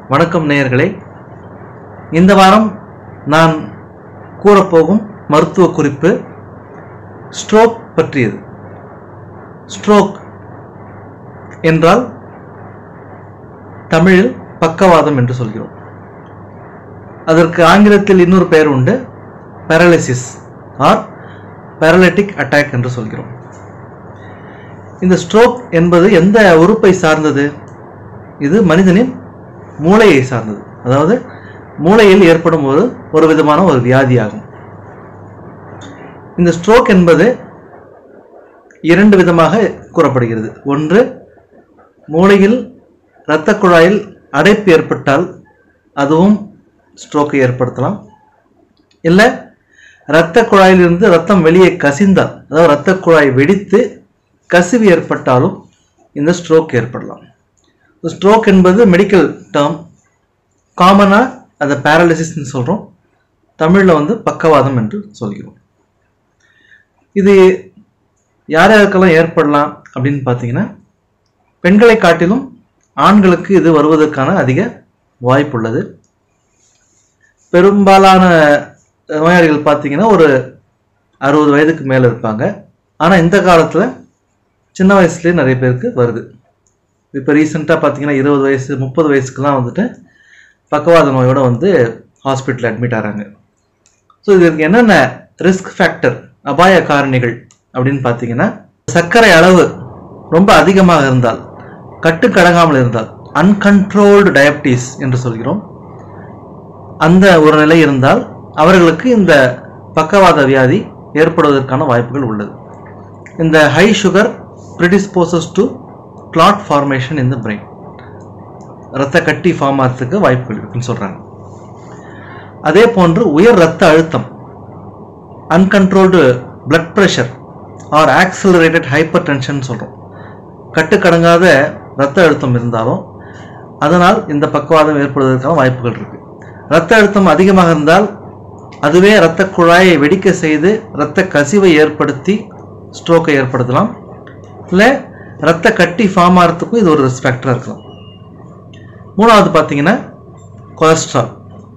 வணக்கம் நேயர்களே இந்த வாரம் நான் கூறப்போகும் மருத்துவ குறிப்பு ஸ்ட்ரோக் பற்றியது ஸ்ட்ரோக் என்றால் தமிழில் பக்கவாதம் என்று சொல்கிறோம் அதற்கு ஆங்கிலத்தில் இன்னொரு பெயர் உண்டு பேரலிசிஸ் ஆர் பேரலிட்டிக் அட்டாக் என்று சொல்கிறோம் இந்த ஸ்ட்ரோக் என்பது எந்த உறுப்பை சார்ந்தது இது மனிதனின் மூளையை சார்ந்தது அதாவது மூளையில் ஏற்படும் ஒரு ஒரு விதமான ஒரு வியாதியாகும் இந்த ஸ்ட்ரோக் என்பது இரண்டு விதமாக கூறப்படுகிறது ஒன்று மூளையில் இரத்த குழாயில் அடைப்பு ஏற்பட்டால் அதுவும் ஸ்ட்ரோக்கை ஏற்படுத்தலாம் இல்லை இரத்த குழாயிலிருந்து ரத்தம் வெளியே கசிந்தால் அதாவது இரத்த குழாய் வெடித்து கசிவு ஏற்பட்டாலும் இந்த ஸ்ட்ரோக் ஏற்படலாம் ஸ்ட்ரோக் என்பது மெடிக்கல் டேர்ம் காமனாக அதை பேரலிசிஸ்ன்னு சொல்கிறோம் தமிழில் வந்து பக்கவாதம் என்று சொல்கிறோம் இது யார் யாருக்கெல்லாம் ஏற்படலாம் அப்படின்னு பார்த்தீங்கன்னா பெண்களை காட்டிலும் ஆண்களுக்கு இது வருவதற்கான அதிக வாய்ப்புள்ளது பெரும்பாலான நோயாளிகள் பார்த்தீங்கன்னா ஒரு அறுபது வயதுக்கு மேலே இருப்பாங்க ஆனால் இந்த காலத்தில் சின்ன வயசுலேயே நிறைய பேருக்கு வருது இப்போ ரீசெண்டாக பார்த்தீங்கன்னா இருபது வயசு முப்பது வயசுக்கெலாம் வந்துட்டு பக்கவாத நோயோட வந்து ஹாஸ்பிட்டல் அட்மிட் ஆகிறாங்க ஸோ இதற்கு என்னென்ன ரிஸ்க் ஃபேக்டர் அபாய காரணிகள் அப்படின்னு பார்த்தீங்கன்னா சர்க்கரை அளவு ரொம்ப அதிகமாக இருந்தால் கட்டுக்கடங்காமல் இருந்தால் அன்கண்ட்ரோல்டு டயபிட்டிஸ் என்று சொல்கிறோம் அந்த ஒரு நிலை இருந்தால் அவர்களுக்கு இந்த பக்கவாத வியாதி ஏற்படுவதற்கான வாய்ப்புகள் உள்ளது இந்த high sugar predisposes to clot formation in the brain ரத்த கட்டி ஃபார்ம் ஆகிறதுக்கு வாய்ப்புகள் இருக்குன்னு சொல்கிறாங்க அதே போன்று உயர் ரத்த அழுத்தம் uncontrolled blood pressure or accelerated hypertension சொல்கிறோம் கட்டுக்கடங்காத ரத்த அழுத்தம் இருந்தாலும் அதனால் இந்த பக்கவாதம் ஏற்படுவதற்கான வாய்ப்புகள் இருக்கு ரத்த அழுத்தம் அதிகமாக இருந்தால் அதுவே இரத்த குழாயை வெடிக்க செய்து இரத்த கசிவை ஏற்படுத்தி ஸ்ட்ரோக்கை ஏற்படுத்தலாம் இல்லை ரத்த கட்டி ஃபார்ம் ஆகிறதுக்கும் இது ஒரு ரிஸ்க் ஃபேக்டராக இருக்கலாம் மூணாவது பார்த்தீங்கன்னா கொலஸ்ட்ரால்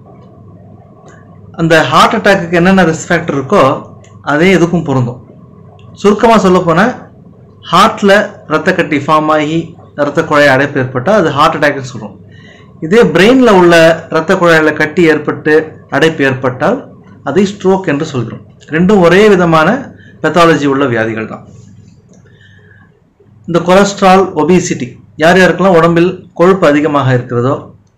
அந்த ஹார்ட் அட்டாக்கு என்னென்ன ரிஸ்க் ஃபேக்டர் இருக்கோ அதே இதுக்கும் பொருந்தும் சுருக்கமாக சொல்ல போனால் ஹார்ட்டில் ரத்த கட்டி ஃபார்ம் ஆகி ரத்த குழாய் அடைப்பு ஏற்பட்டால் அது ஹார்ட் அட்டாக்னு சொல்கிறோம் இதே பிரெயினில் உள்ள இரத்த குழாயில் கட்டி ஏற்பட்டு அடைப்பு ஏற்பட்டால் அதை ஸ்ட்ரோக் என்று சொல்கிறோம் ரெண்டும் ஒரே விதமான பெத்தாலஜி உள்ள வியாதிகள் தான் இந்த கொலஸ்ட்ரால் ஒபிசிட்டி யார் யாருக்கெல்லாம் உடம்பில் கொழுப்பு அதிகமாக இருக்கிறதோ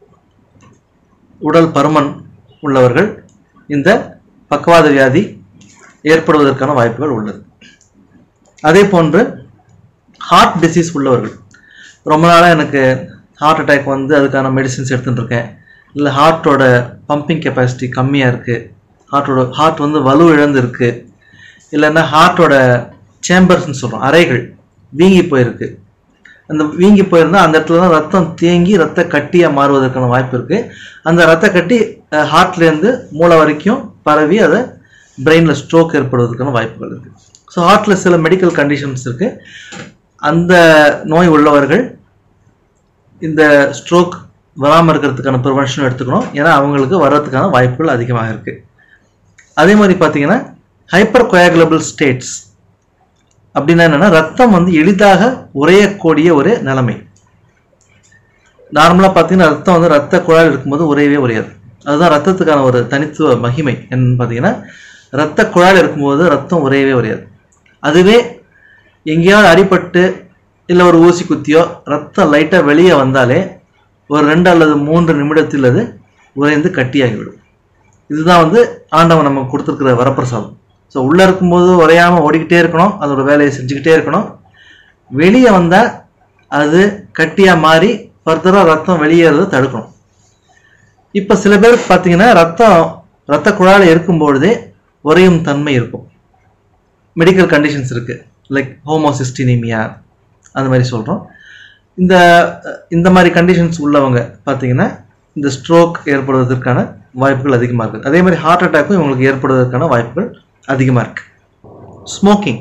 உடல் பருமன் உள்ளவர்கள் இந்த பக்கவாத வியாதி ஏற்படுவதற்கான வாய்ப்புகள் உள்ளது அதே போன்று ஹார்ட் டிசீஸ் உள்ளவர்கள் ரொம்ப நாளாக எனக்கு ஹார்ட் அட்டாக் வந்து அதுக்கான மெடிசின்ஸ் எடுத்துகிட்டு இருக்கேன் இல்லை ஹார்ட்டோட பம்பிங் கெப்பாசிட்டி கம்மியாக இருக்குது ஹார்ட்டோட ஹார்ட் வந்து வலு இழந்து இருக்குது இல்லைன்னா ஹார்ட்டோட சேம்பர்ஸ்னு சொல்கிறோம் அறைகள் வீங்கி போயிருக்கு அந்த வீங்கி போயிருந்தால் அந்த இடத்துல தான் ரத்தம் தேங்கி ரத்த கட்டியாக மாறுவதற்கான வாய்ப்பு இருக்குது அந்த ரத்த கட்டி ஹார்ட்லேருந்து மூளை வரைக்கும் பரவி அதை பிரெயினில் ஸ்ட்ரோக் ஏற்படுவதற்கான வாய்ப்புகள் இருக்குது ஸோ ஹார்ட்டில் சில மெடிக்கல் கண்டிஷன்ஸ் இருக்குது அந்த நோய் உள்ளவர்கள் இந்த ஸ்ட்ரோக் வராமல் இருக்கிறதுக்கான ப்ரிவென்ஷன் எடுத்துக்கணும் ஏன்னா அவங்களுக்கு வர்றதுக்கான வாய்ப்புகள் அதிகமாக இருக்குது அதே மாதிரி பார்த்தீங்கன்னா ஹைப்பர் கொயாகுலபிள் ஸ்டேட்ஸ் அப்படின்னா என்னென்னா ரத்தம் வந்து எளிதாக உறையக்கூடிய ஒரு நிலைமை நார்மலாக பார்த்தீங்கன்னா ரத்தம் வந்து ரத்த குழாயில் இருக்கும்போது உறையவே உரையாது அதுதான் ரத்தத்துக்கான ஒரு தனித்துவ மகிமை என்னன்னு பார்த்தீங்கன்னா ரத்த குழாயில் இருக்கும்போது ரத்தம் உறையவே உரையாது அதுவே எங்கேயாவது அடிபட்டு இல்லை ஒரு ஊசி குத்தியோ ரத்தம் லைட்டாக வெளியே வந்தாலே ஒரு ரெண்டு அல்லது மூன்று நிமிடத்தில் அது உறைந்து கட்டியாகிவிடும் இதுதான் வந்து ஆண்டவன் நமக்கு கொடுத்துருக்கிற வரப்பிரசாதம் ஸோ உள்ளே இருக்கும்போது உரையாமல் ஓடிக்கிட்டே இருக்கணும் அதோட வேலையை செஞ்சுக்கிட்டே இருக்கணும் வெளியே வந்தால் அது கட்டியாக மாறி ஃபர்தராக ரத்தம் வெளியேறதை தடுக்கணும் இப்போ சில பேருக்கு பார்த்தீங்கன்னா ரத்தம் ரத்த குழாயில் இருக்கும்பொழுதே உறையும் தன்மை இருக்கும் மெடிக்கல் கண்டிஷன்ஸ் இருக்குது லைக் ஹோமோசிஸ்டினிமியா அந்த மாதிரி சொல்கிறோம் இந்த இந்த மாதிரி கண்டிஷன்ஸ் உள்ளவங்க பார்த்தீங்கன்னா இந்த ஸ்ட்ரோக் ஏற்படுவதற்கான வாய்ப்புகள் அதிகமாக இருக்குது அதே மாதிரி ஹார்ட் அட்டாக்கும் இவங்களுக்கு ஏற்படுவதற்கான வாய்ப்புகள் அதிகமாக இருக்குது ஸ்மோக்கிங்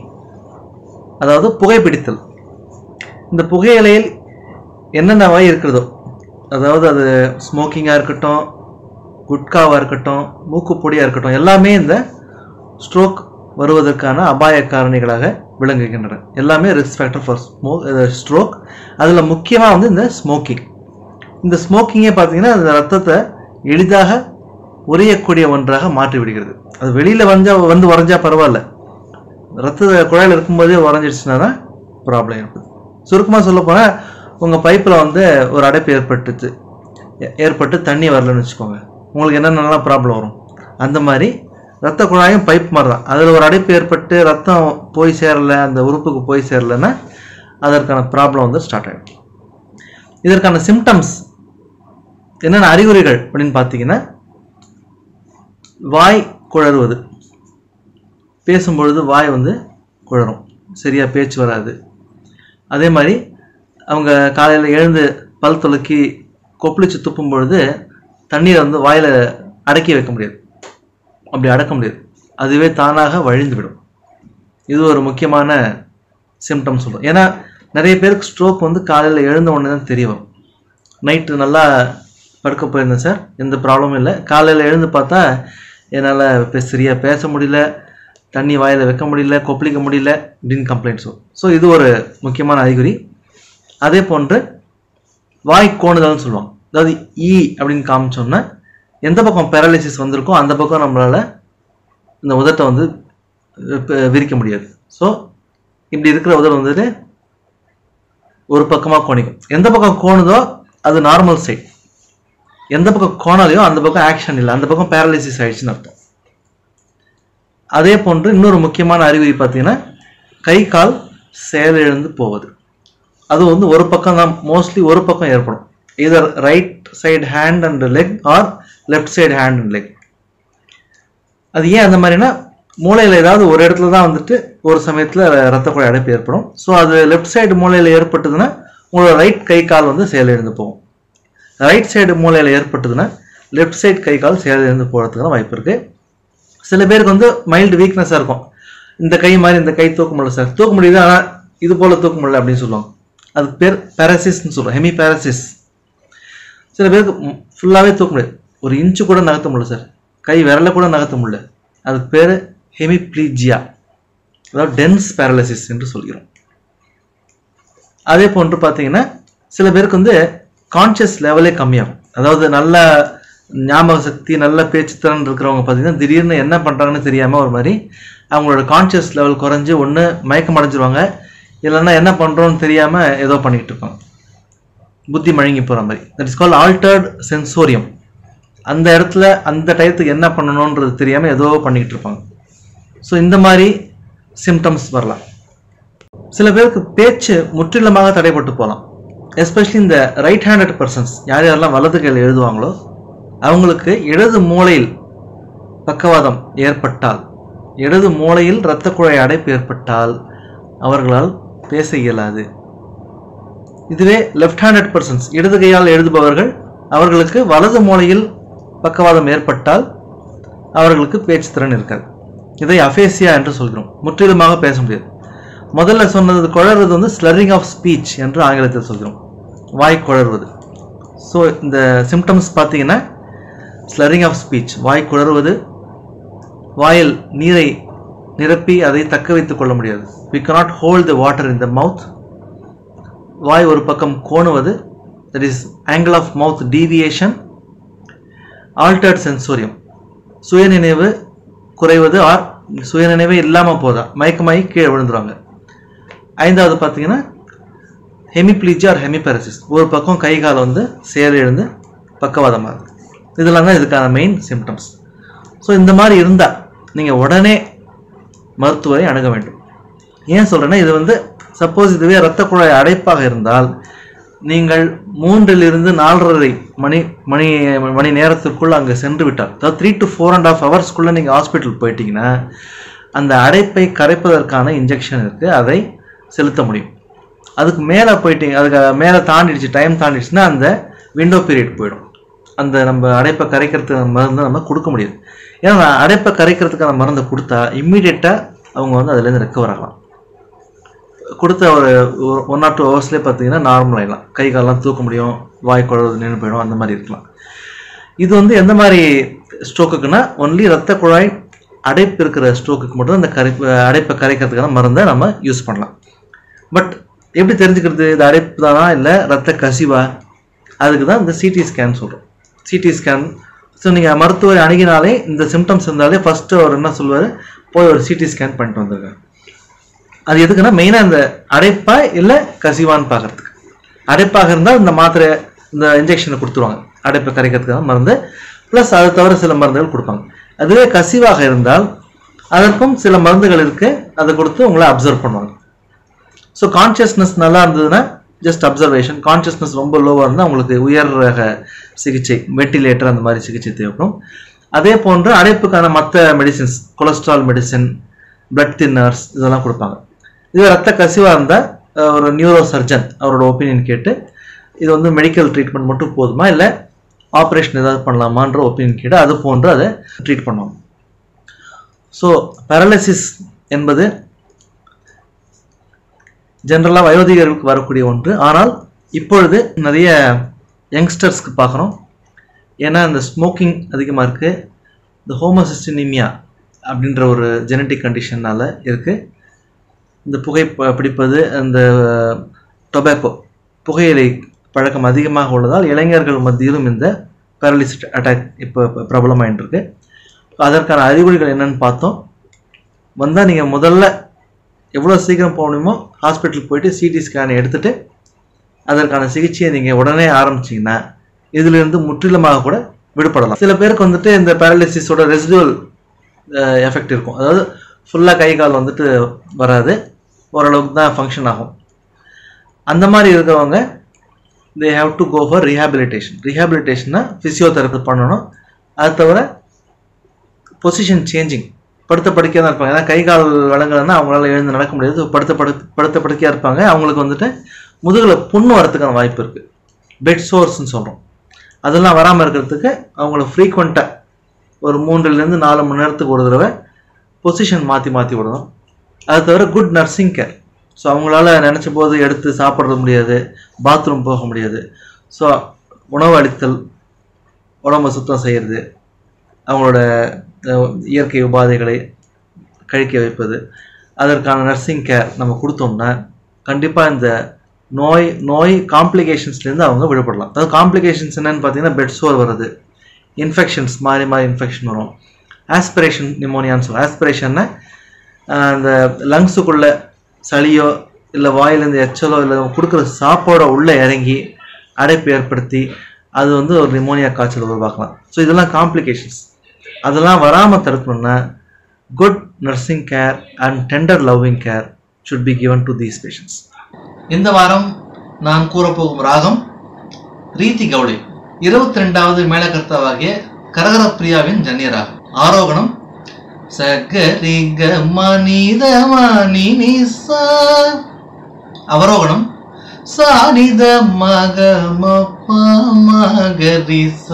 அதாவது புகைப்பிடித்தல் இந்த புகையிலையில் என்னென்ன வகை இருக்கிறதோ அதாவது அது ஸ்மோக்கிங்காக இருக்கட்டும் குட்காவாக இருக்கட்டும் மூக்குப்பொடியாக இருக்கட்டும் எல்லாமே இந்த ஸ்ட்ரோக் வருவதற்கான அபாய காரணிகளாக விளங்குகின்றன எல்லாமே ரிஸ்க் ஃபேக்டர் ஃபார் ஸ்மோ ஸ்ட்ரோக் அதில் முக்கியமாக வந்து இந்த ஸ்மோக்கிங் இந்த ஸ்மோக்கிங்கே பார்த்தீங்கன்னா அந்த ரத்தத்தை எளிதாக உறையக்கூடிய ஒன்றாக மாற்றி விடுகிறது அது வெளியில் வந்தா வந்து உறைஞ்சா பரவாயில்ல ரத்த குழாயில் இருக்கும்போதே உறைஞ்சிடுச்சுன்னா தான் ப்ராப்ளம் இருக்குது சுருக்கமாக சொல்ல போனால் உங்கள் பைப்பில் வந்து ஒரு அடைப்பு ஏற்பட்டுச்சு ஏ- ஏற்பட்டு தண்ணி வரலன்னு வச்சுக்கோங்க உங்களுக்கு என்னென்னலாம் ப்ராப்ளம் வரும் அந்த மாதிரி ரத்த குழாயும் பைப் மாதிரி தான் அதில் ஒரு அடைப்பு ஏற்பட்டு ரத்தம் போய் சேரல அந்த உறுப்புக்கு போய் சேரலைன்னா அதற்கான ப்ராப்ளம் வந்து ஸ்டார்ட் ஆகிடும் இதற்கான சிம்டம்ஸ் என்னென்ன அறிகுறிகள் அப்படின்னு பார்த்தீங்கன்னா வாய் குழறுவது பேசும்பொழுது வாய் வந்து குழறும் சரியாக பேச்சு வராது அதே மாதிரி அவங்க காலையில் எழுந்து பல் துலக்கி கொப்பளிச்சு துப்பும் பொழுது தண்ணீரை வந்து வாயில் அடக்கி வைக்க முடியாது அப்படி அடக்க முடியாது அதுவே தானாக வழிந்து விடும் இது ஒரு முக்கியமான சிம்டம் சொல்லும் ஏன்னா நிறைய பேருக்கு ஸ்ட்ரோக் வந்து காலையில் எழுந்த உடனே தான் தெரிய வரும் நைட்டு நல்லா படுக்க போயிருந்தேன் சார் எந்த ப்ராப்ளமும் இல்லை காலையில் எழுந்து பார்த்தா என்னால் இப்போ சரியாக பேச முடியல தண்ணி வாயில் வைக்க முடியல கொப்பளிக்க முடியல அப்படின்னு கம்ப்ளைண்ட்ஸ் வரும் ஸோ இது ஒரு முக்கியமான அறிகுறி அதே போன்று வாய் கோணுதல்னு சொல்லுவாங்க அதாவது ஈ அப்படின்னு காமிச்சோம்னா எந்த பக்கம் பேரலிசிஸ் வந்திருக்கோ அந்த பக்கம் நம்மளால் இந்த உதட்டை வந்து அஹ், விரிக்க முடியாது ஸோ இப்படி இருக்கிற உதடு வந்துட்டு ஒரு பக்கமாக கோணிக்கும் எந்த பக்கம் கோணுதோ அது நார்மல் சைட் எந்த பக்கம் கோணலையோ அந்த பக்கம் ஆக்ஷன் இல்லை அந்த பக்கம் பேரலிசிஸ் ஆயிடுச்சுன்னு அர்த்தம் அதே போன்று இன்னொரு முக்கியமான அறிகுறி பார்த்தீங்கன்னா கை கால் செயலிழந்து போவது அது வந்து ஒரு பக்கம் தான் மோஸ்ட்லி ஒரு பக்கம் ஏற்படும் either right side hand and leg or left side hand and leg அது ஏன் அந்த மாதிரினா மூளையில் ஏதாவது ஒரு இடத்துல தான் வந்துட்டு ஒரு சமயத்தில் ரத்த குழாய் அடைப்பு ஏற்படும் ஸோ அது லெஃப்ட் சைடு மூளையில் ஏற்பட்டதுன்னா உங்களோட ரைட் கை கால் வந்து செயலிழந்து போகும் ரைட் சைடு மூளையில் ஏற்பட்டதுன்னா லெஃப்ட் சைடு கை கால் செயலிழந்து போகிறதுக்கான வாய்ப்பு இருக்குது சில பேருக்கு வந்து மைல்டு வீக்னஸாக இருக்கும் இந்த கை மாதிரி இந்த கை தூக்க முடியல சார் தூக்க முடியுது ஆனால் இது போல் தூக்க முடியல அப்படின்னு சொல்லுவாங்க அதுக்கு பேர் பேரசிஸ்ன்னு சொல்லுவோம் ஹெமி பேரசிஸ் சில பேருக்கு ஃபுல்லாகவே தூக்க முடியாது ஒரு இன்ச்சு கூட நகர்த்த முடியல சார் கை விரல கூட நகர்த்த முடியல அதுக்கு பேர் ஹெமிப்ளீஜியா அதாவது டென்ஸ் பேரலிசிஸ் என்று சொல்கிறோம் அதே போன்று பார்த்தீங்கன்னா சில பேருக்கு வந்து கான்ஷியஸ் லெவலே கம்மியாகும் அதாவது நல்ல ஞாபக சக்தி நல்ல பேச்சு திறன் இருக்கிறவங்க பார்த்தீங்கன்னா திடீர்னு என்ன பண்ணுறாங்கன்னு தெரியாமல் ஒரு மாதிரி அவங்களோட கான்ஷியஸ் லெவல் குறைஞ்சு ஒன்று மயக்கம் அடைஞ்சிருவாங்க இல்லைன்னா என்ன பண்ணுறோன்னு தெரியாமல் ஏதோ பண்ணிக்கிட்டு இருப்பாங்க புத்தி மழுங்கி போகிற மாதிரி that is call altered sensorium அந்த இடத்துல அந்த டயத்துக்கு என்ன பண்ணணுன்றது தெரியாமல் ஏதோ பண்ணிக்கிட்டு இருப்பாங்க ஸோ இந்த மாதிரி சிம்டம்ஸ் வரலாம் சில பேருக்கு பேச்சு முற்றிலுமாக தடைப்பட்டு போகலாம் எஸ்பெஷலி இந்த ரைட் ஹேண்டட் பர்சன்ஸ் யார் யாரெல்லாம் வலது கையில் எழுதுவாங்களோ அவங்களுக்கு இடது மூளையில் பக்கவாதம் ஏற்பட்டால் இடது மூளையில் இரத்த குழாய் அடைப்பு ஏற்பட்டால் அவர்களால் பேச இயலாது இதுவே லெஃப்ட் ஹேண்டட் பர்சன்ஸ் இடது கையால் எழுதுபவர்கள் அவர்களுக்கு வலது மூளையில் பக்கவாதம் ஏற்பட்டால் அவர்களுக்கு பேச்சு திறன் இருக்காது இதை அஃபேசியா என்று சொல்கிறோம் முற்றிலுமாக பேச முடியாது முதல்ல சொன்னது குழறது வந்து ஸ்லரிங் ஆஃப் ஸ்பீச் என்று ஆங்கிலத்தில் சொல்கிறோம் வாய் குழறுவது ஸோ இந்த சிம்டம்ஸ் பார்த்தீங்கன்னா ஸ்லரிங் ஆஃப் ஸ்பீச் வாய் குழறுவது வாயில் நீரை நிரப்பி அதை தக்க வைத்துக் கொள்ள முடியாது we cannot hold the water in the mouth வாய் ஒரு பக்கம் கோணுவது that is angle of mouth deviation altered sensorium சுயநினைவு குறைவது ஆர் சுயநினைவே இல்லாமல் போதா மயக்கமாகி கீழே விழுந்துருவாங்க ஐந்தாவது பார்த்தீங்கன்னா ஹெமிப்ளீஜி ஆர் ஹெமிபெரசிஸ் ஒரு பக்கம் கை கால் வந்து செயலிழந்து பக்கவாதமாக இருக்குது இதெல்லாம் தான் இதுக்கான மெயின் சிம்டம்ஸ் ஸோ இந்த மாதிரி இருந்தால் நீங்கள் உடனே மருத்துவரை அணுக வேண்டும் ஏன் சொல்கிறேன்னா இது வந்து சப்போஸ் இதுவே இரத்த குழாய் அடைப்பாக இருந்தால் நீங்கள் மூன்றிலிருந்து நாலரை மணி மணி மணி நேரத்திற்குள் அங்கே சென்று விட்டால் அதாவது three to four and half ஹவர்ஸ்க்குள்ளே நீங்கள் ஹாஸ்பிட்டல் போயிட்டீங்கன்னா அந்த அடைப்பை கரைப்பதற்கான இன்ஜெக்ஷன் இருக்குது அதை செலுத்த முடியும் அதுக்கு மேலே போயிட்டீங்க அதுக்கு மேலே தாண்டிடுச்சு டைம் தாண்டிடுச்சுன்னா அந்த விண்டோ பீரியட் போயிடும் அந்த நம்ம அடைப்பை கரைக்கிறதுக்கான மருந்து நம்ம கொடுக்க முடியாது ஏன்னா நான் அடைப்பை கரைக்கிறதுக்கான மருந்தை கொடுத்தா இம்மீடியட்டாக அவங்க வந்து அதுலேருந்து ரெக்கவர் ஆகலாம் கொடுத்த ஒரு ஒன் ஆர் டூ ஹவர்ஸ்லேயே பார்த்தீங்கன்னா நார்மல் ஆகிடலாம் கை காலெல்லாம் தூக்க முடியும் வாய் குழந்தை நின்று போயிடும் அந்த மாதிரி இருக்கலாம் இது வந்து எந்த மாதிரி ஸ்ட்ரோக்குக்குன்னா ஒன்லி ரத்த குழாய் அடைப்பு இருக்கிற ஸ்ட்ரோக்குக்கு மட்டும் இந்த கரை அடைப்பை கரைக்கிறதுக்கான மருந்தை நம்ம யூஸ் பண்ணலாம் பட் எப்படி தெரிஞ்சுக்கிறது இது அடைப்பு தானா இல்லை ரத்த கசிவா அதுக்கு தான் இந்த சிடி ஸ்கேன் சொல்கிறோம் சிடி ஸ்கேன் ஸோ நீங்கள் மருத்துவரை அணுகினாலே இந்த சிம்டம்ஸ் இருந்தாலே ஃபஸ்ட்டு அவர் என்ன சொல்லுவார் போய் ஒரு சிடி ஸ்கேன் பண்ணிட்டு வந்துருங்க அது எதுக்குன்னா மெயினாக இந்த அடைப்பா இல்லை கசிவான்னு பார்க்கறதுக்கு அடைப்பாக இருந்தால் இந்த மாத்திரை இந்த இன்ஜெக்ஷனை கொடுத்துருவாங்க அடைப்பை கரைக்கிறதுக்கான மருந்து ப்ளஸ் அதை தவிர சில மருந்துகள் கொடுப்பாங்க அதுவே கசிவாக இருந்தால் அதற்கும் சில மருந்துகள் இருக்கு அதை கொடுத்து உங்களை அப்சர்வ் பண்ணுவாங்க ஸோ கான்ஷியஸ்னஸ் நல்லா இருந்ததுன்னா ஜஸ்ட் அப்சர்வேஷன் கான்ஷியஸ்னஸ் ரொம்ப லோவாக இருந்தால் உங்களுக்கு உயர் ரக சிகிச்சை வெண்டிலேட்டர் அந்த மாதிரி சிகிச்சை தேவைப்படும் அதே போன்று அடைப்புக்கான மற்ற medicines cholesterol medicine blood thinners இதெல்லாம் கொடுப்பாங்க இது ரத்த கசிவாக இருந்தால் ஒரு நியூரோ சர்ஜன் அவரோட ஒப்பீனியன் கேட்டு இது வந்து மெடிக்கல் ட்ரீட்மெண்ட் மட்டும் போதுமா இல்லை ஆப்ரேஷன் ஏதாவது பண்ணலாமான்ற ஒப்பீனியன் கேட்டு அது போன்று அதை ட்ரீட் பண்ணுவாங்க ஸோ பேரலிசிஸ் என்பது ஜென்ரலாக வயோதிகர்களுக்கு வரக்கூடிய ஒன்று ஆனால் இப்பொழுது நிறைய யங்ஸ்டர்ஸ்க்கு பார்க்குறோம் ஏன்னா இந்த ஸ்மோக்கிங் அதிகமாக இருக்குது இந்த ஹோமோசிஸ்டினிமியா அப்படின்ற ஒரு ஜெனட்டிக் கண்டிஷனால் இருக்குது இந்த புகை ப- பிடிப்பது அந்த டொபாக்கோ புகையிலை பழக்கம் அதிகமாக உள்ளதால் இளைஞர்கள் மத்தியிலும் இந்த பேரலிசிட் அட்டாக் இப்போ பிரபலமாயிட்டு இருக்கு அதற்கான அறிகுறிகள் என்னன்னு பார்த்தோம் வந்தால் நீங்கள் முதல்ல எவ்வளோ சீக்கிரம் போகணுமோ ஹாஸ்பிட்டல் போயிட்டு சிடி ஸ்கேன் எடுத்துட்டு அதற்கான சிகிச்சையை நீங்கள் உடனே ஆரம்பிச்சீங்கன்னா இதிலிருந்து முற்றிலுமாக கூட விடுபடலாம் சில பேருக்கு வந்துட்டு இந்த பேரலிசிஸோட ரெசிடுவல் எஃபெக்ட் இருக்கும் அதாவது ஃபுல்லாக கை கால் வந்துட்டு வராது ஓரளவுக்கு தான் ஃபங்க்ஷன் ஆகும் அந்த மாதிரி இருக்கிறவங்க they have to go for rehabilitation ரீஹாபிலிட்டேஷன்னா ஃபிசியோதெரப்பி பண்ணணும் அது தவிர பொசிஷன் சேஞ்சிங் படுத்த படுக்கையாக தான் இருப்பாங்க ஏன்னா கை கால் வழங்கலைன்னா அவங்களால எழுந்து நடக்க முடியாது படுத்த படு படுத்த படுக்கையாக இருப்பாங்க அவங்களுக்கு வந்துட்டு முதுகில் புண்ணு வரதுக்கான வாய்ப்பு இருக்குது பெட் சோர்ஸ்னு சொல்கிறோம் அதெல்லாம் வராமல் இருக்கிறதுக்கு அவங்கள ஃப்ரீக்வெண்ட்டாக ஒரு மூன்றுலேருந்து நாலு மணி நேரத்துக்கு ஒரு தடவை பொசிஷன் மாற்றி மாற்றி விடணும் அது தவிர குட் நர்சிங் கேர் ஸோ அவங்களால நினச்ச போது எடுத்து சாப்பிட்றது முடியாது பாத்ரூம் போக முடியாது ஸோ உணவு அளித்தல் உடம்பை சுத்தம் செய்கிறது அவங்களோட அஹ், இயற்கை உபாதைகளை கழிக்க வைப்பது அதற்கான நர்சிங் கேர் நம்ம கொடுத்தோம்னா கண்டிப்பாக இந்த நோய் நோய் காம்ப்ளிகேஷன்ஸ்லேருந்து அவங்க விடுபடலாம் அதாவது காம்ப்ளிகேஷன்ஸ் என்னன்னு பார்த்தீங்கன்னா பெட் சோர் வருது இன்ஃபெக்ஷன்ஸ் மாறி மாறி இன்ஃபெக்ஷன் வரும் ஆஸ்பிரேஷன் நிமோனியான்னு சொல்லுவோம் ஆஸ்பிரேஷன்னா அந்த லங்ஸுக்குள்ள சளியோ இல்லை வாயிலேருந்து எச்சலோ இல்லை கொடுக்குற சாப்பாடோ உள்ளே இறங்கி அடைப்பு ஏற்படுத்தி அது வந்து ஒரு நிமோனியா காய்ச்சல் உருவாக்கலாம் ஸோ இதெல்லாம் காம்ப்ளிகேஷன்ஸ் அதெல்லாம் வராமல் தடுக்கணும்னா good nursing care and tender loving care should be given to these patients இந்த வாரம் நான் கூறப்போகும் ராகம் ரீதி கவுளை இருபத்தி ரெண்டாவது மேலகர்த்தாவாகிய கரகர பிரியாவின் ஜன்னிய ராகம் ஆரோகணம் சகரி க மனித மணி நிசா அவரோகணம் சானித மக மப்ப மகரிச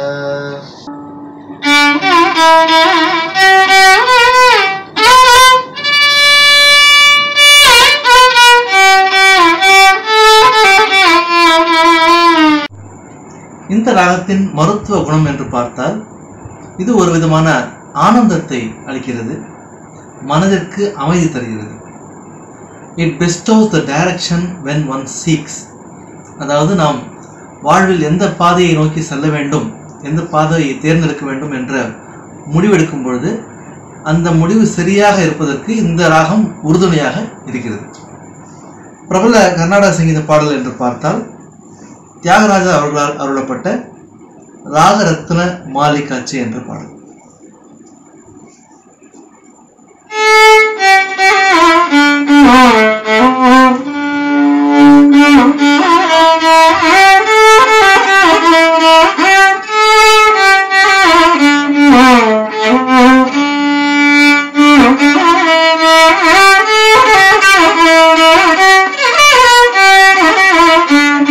இந்த ராகத்தின் மருத்துவ குணம் என்று பார்த்தால் இது ஒரு விதமான ஆனந்தத்தை அளிக்கிறது மனதிற்கு அமைதி தருகிறது it bestows the direction when one seeks அதாவது நாம் வாழ்வில் எந்த பாதையை நோக்கி செல்ல வேண்டும் எந்த பாதையை தேர்ந்தெடுக்க வேண்டும் என்ற முடிவெடுக்கும் பொழுது அந்த முடிவு சரியாக இருப்பதற்கு இந்த ராகம் உறுதுணையாக இருக்கிறது பிரபல கர்நாடக சங்கீத பாடல் என்று பார்த்தால் தியாகராஜா அவர்களால் அருளப்பட்ட ராகரத்ன மாலிகாட்சி என்ற பாடல்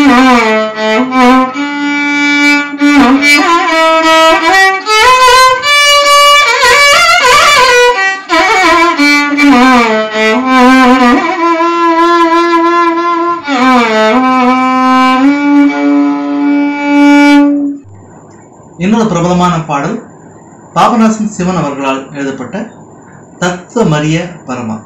Thank you. இன்னொரு பிரபலமான பாடல் பாபநாசன் சிவன் அவர்களால் எழுதப்பட்ட தத்துவ மரிய பரமா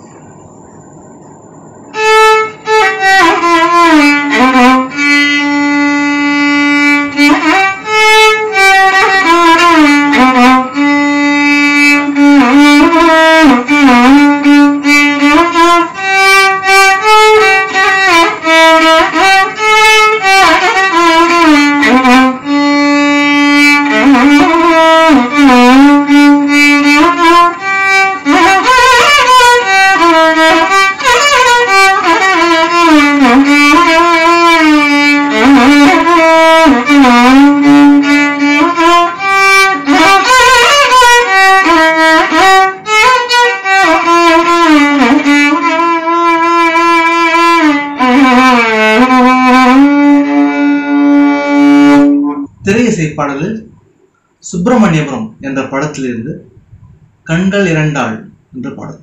திரையிசை பாடலில் சுப்பிரமணியபுரம் என்ற படத்திலிருந்து கண்கள் இரண்டாள் என்ற பாடல்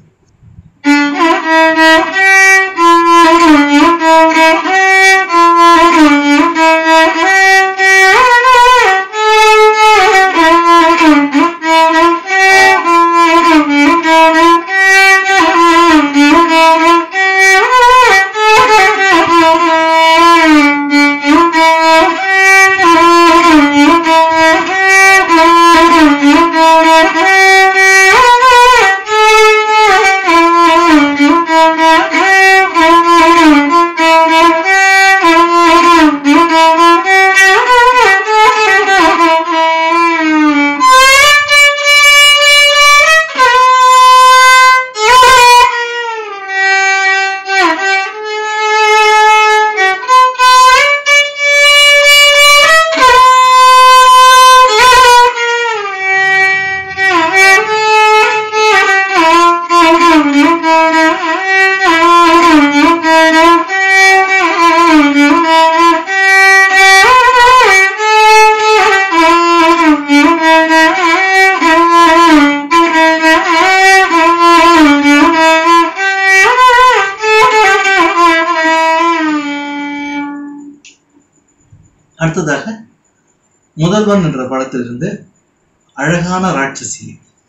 அடுத்ததாக முதல்வன் என்ற படத்திலிருந்து அழகான ராட்சசி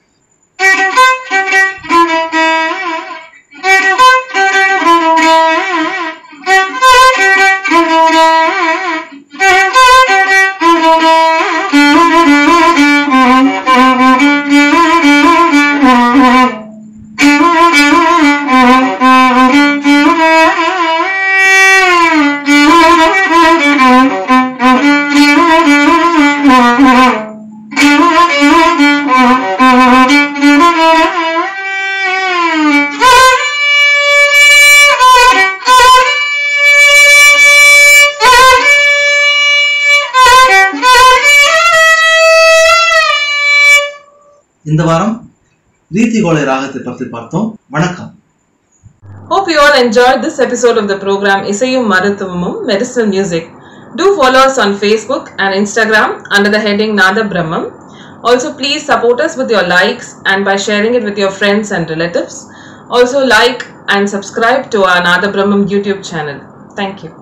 இந்த வாரம் ரீதி கோலை ராகத்தை பற்றி பார்த்தோம் வணக்கம் Hope you all enjoyed this episode of the program Isayum Maruthumum Medicinal Music. Do follow us on Facebook and Instagram under the heading Nada Brahmam. Also, please support us with your likes and by sharing it with your friends and relatives. Also, like and subscribe to our Nada Brahmam YouTube channel. Thank you.